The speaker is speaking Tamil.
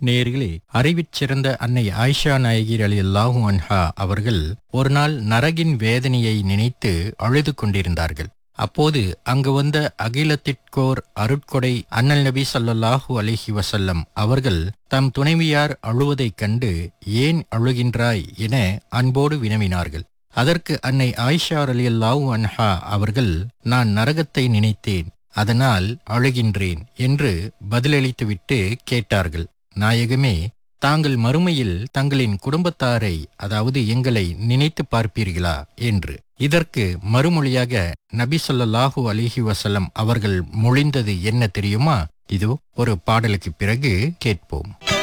நேர்களே அறிவிற் சிறந்த அன்னை ஆயிஷா நாயகி அலி அல்லாஹூ அன்ஹா அவர்கள் ஒரு நாள் நரகின் வேதனையை நினைத்து அழுது கொண்டிருந்தார்கள் அப்போது அங்கு வந்த அகிலத்திற்கோர் அருட்கொடை அண்ணல் நபி ஸல்லல்லாஹு அலைஹி வஸல்லம் அவர்கள் தம் துணைவியார் அழுவதைக் கண்டு ஏன் அழுகின்றாய் என அன்போடு வினவினார்கள் அதற்கு அன்னை ஆயிஷா ரலியல்லாஹு அன்ஹா அவர்கள் நான் நரகத்தை நினைத்தேன் அதனால் அழுகின்றேன் என்று பதிலளித்துவிட்டு கேட்டார்கள் நாயகமே தாங்கள் மறுமையில் தங்களின் குடும்பத்தாரை அதாவது எங்களை நினைத்து பார்ப்பீர்களா என்று இதற்கு மறுமொழியாக நபி ஸல்லல்லாஹு அலிஹி வசல்லம் அவர்கள் மொழிந்தது என்ன தெரியுமா இதோ ஒரு பாடலுக்கு பிறகு கேட்போம்